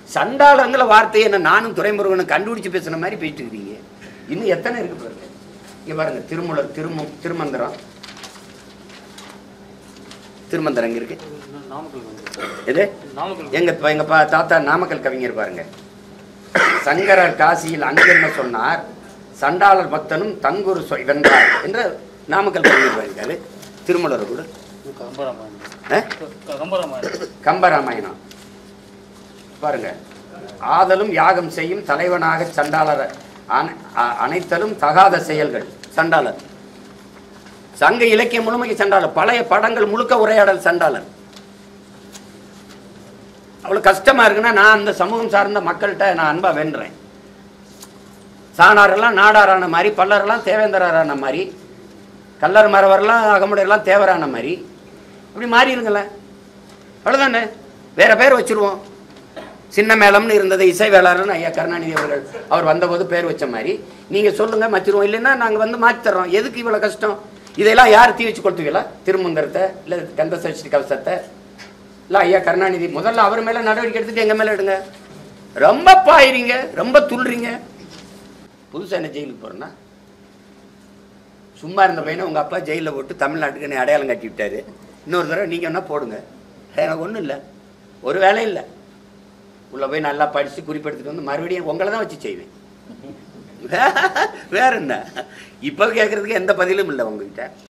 சண்டாளங்கிற வார்த்தையை என்ன நானும் துறைமுருகனும் கண்டுபிடிச்சு பேசுன மாதிரி பேசிட்டு இருக்கிறீங்க இன்னும் எத்தனை இருக்கு பாருங்க இங்க பாருங்க திருமூலர் திருமு திருமந்திரம் திருமந்திரம் எங்க இருக்கு நாமக்கல் வந்து எது நாமக்கல் எங்க ப- எங்க பா- தாத்தா நாமக்கல் கவிஞர் பாருங்க சங்கரர் காசியில் அங்கென்ன சொன்னார் சண்டாளர் பக்தனும் தங்குரு சொ- வென்றார் என்ற நாமக்கல் கவிஞர் பாருங்க திருமலர் கூட கம்பராமாயணம் ஆ? க- கம்பராமாயணம் கம்பராமாயணம் பாருங்க ஆதலும் யாகம் செய்யும் தலைவனாக சண்டாளர் அன- அ- அனைத்தலும் தகாத செயல்கள் சண்டாளர் சங்க இலக்கியம் முழுமைக்கு சண்டாளர் பழைய படங்கள் முழுக்க உரையாடல் சண்டாளர் அவ்வளவு கஷ்டமா இருக்குன்னா நான் அந்த சமூகம் சார்ந்த மக்கள்கிட்ட நான் அன்பா வென்றேன் சாணாரெல்லாம் நாடாரான மாதிரி பல்லரெல்லாம் தேவேந்திரரான மாதிரி கல்லர் மரவரெல்லாம் அகமுடையெல்லாம் தேவரான மாதிரி இப்படி மாறிடுங்களேன் அவ்வளோதானே வேற பேர் வச்சிருவோம் சின்ன மேளம்னு இருந்தது இசை வேளாளர்னு ஐயா கருணாநிதி அவர்கள் அவர் வந்தபோது பேர் வச்ச மாதிரி நீங்க சொல்லுங்க மாற்றிடுவோம் இல்லைன்னா நாங்க வந்து மாற்றி தர்றோம் எதுக்கு இவ்வளவு கஷ்டம் இதெல்லாம் யார் தீ வச்சு கொடுத்துவீங்களா திருமந்திரத்தை இல்லை கந்த சஷ்டி கவசத்தை இல்லை ஐயா கருணாநிதி முதல்ல அவர் மேல நடவடிக்கை எடுத்துட்டு எங்க மேல எடுங்க ரொம்ப பாயிறீங்க ரொம்ப துள்ளுறீங்க புதுசா என்ன ஜெயிலுக்கு போறேன்னா சும்மா இருந்த பையனை உங்க அப்பா ஜெயிலில் போட்டு தமிழ்நாட்டுக்கு என்னை அடையாளம் கட்டி விட்டாரு இன்னொரு தடவை நீங்க என்ன போடுங்க எனக்கு ஒன்றும் இல்லை ஒரு வேலை இல்லை உள்ள போய் நல்லா படிச்சு குறிப்பெடுத்துட்டு வந்து மறுபடியும் உங்களை தான் வச்சு செய்வேன் வேற என்ன இப்போ கேட்கறதுக்கு எந்த பதிலும் இல்லை உங்ககிட்ட